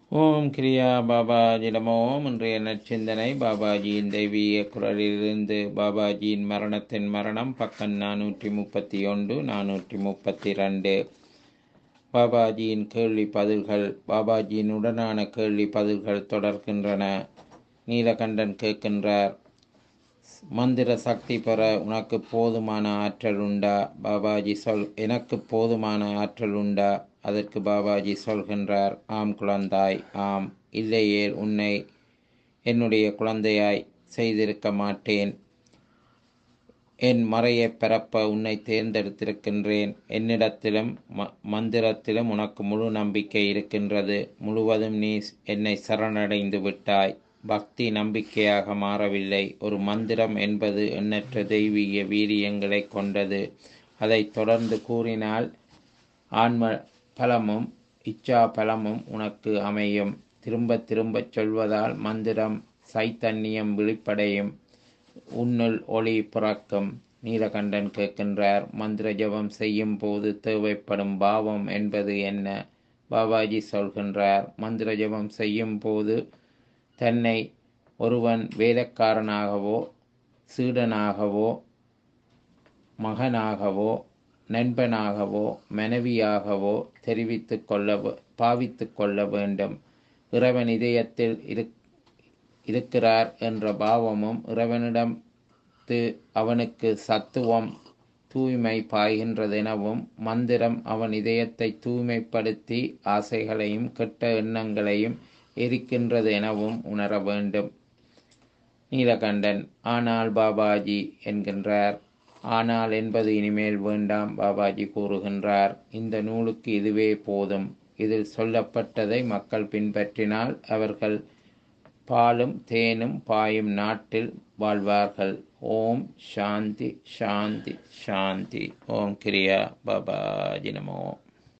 ஓம் கிரியா பாபாஜி நமோ இன்றைய நற்சிந்தனை பாபாஜியின் தெய்வீக குரலிலிருந்து பாபாஜியின் மரணத்தின் மரணம் பக்கம் நானூற்றி முப்பத்தி ஒன்று நானூற்றி முப்பத்தி ரெண்டு பாபாஜியின் கேள்வி பதில்கள் பாபாஜியின் உடனான கேள்வி பதில்கள் தொடர்கின்றன நீலகண்டன் கேட்கின்றார் மந்திர சக்தி பெற உனக்கு போதுமான ஆற்றல் உண்டா பாபாஜி சொல் எனக்கு போதுமான ஆற்றல் உண்டா அதற்கு பாபாஜி சொல்கின்றார் ஆம் குழந்தாய் ஆம் இல்லையே உன்னை என்னுடைய குழந்தையாய் செய்திருக்க மாட்டேன் என் மறையை பரப்ப உன்னை தேர்ந்தெடுத்திருக்கின்றேன் என்னிடத்திலும் ம மந்திரத்திலும் உனக்கு முழு நம்பிக்கை இருக்கின்றது முழுவதும் நீ என்னை சரணடைந்து விட்டாய் பக்தி நம்பிக்கையாக மாறவில்லை ஒரு மந்திரம் என்பது எண்ணற்ற தெய்வீக வீரியங்களை கொண்டது அதை தொடர்ந்து கூறினால் ஆன்ம பலமும் இச்சா பலமும் உனக்கு அமையும் திரும்ப திரும்பச் சொல்வதால் மந்திரம் சைத்தன்யம் விழிப்படையும் உன்னுள் ஒளி பிறக்கும் நீலகண்டன் கேட்கின்றார் மந்திர ஜபம் செய்யும் போது தேவைப்படும் பாவம் என்பது என்ன பாபாஜி சொல்கின்றார் மந்திர ஜபம் செய்யும் போது தன்னை ஒருவன் வேலைக்காரனாகவோ சீடனாகவோ மகனாகவோ நண்பனாகவோ மனைவியாகவோ தெரிவித்து கொள்ள பாவித்து கொள்ள வேண்டும் இறைவன் இதயத்தில் இரு இருக்கிறார் என்ற பாவமும் இறைவனிடம் அவனுக்கு சத்துவம் தூய்மை பாய்கின்றதெனவும் மந்திரம் அவன் இதயத்தை தூய்மைப்படுத்தி ஆசைகளையும் கெட்ட எண்ணங்களையும் எரிக்கின்றது எனவும் உணர வேண்டும் நீலகண்டன் ஆனால் பாபாஜி என்கின்றார் ஆனால் என்பது இனிமேல் வேண்டாம் பாபாஜி கூறுகின்றார் இந்த நூலுக்கு இதுவே போதும் இதில் சொல்லப்பட்டதை மக்கள் பின்பற்றினால் அவர்கள் பாலும் தேனும் பாயும் நாட்டில் வாழ்வார்கள் ஓம் சாந்தி சாந்தி சாந்தி ஓம் கிரியா பாபாஜி நமோ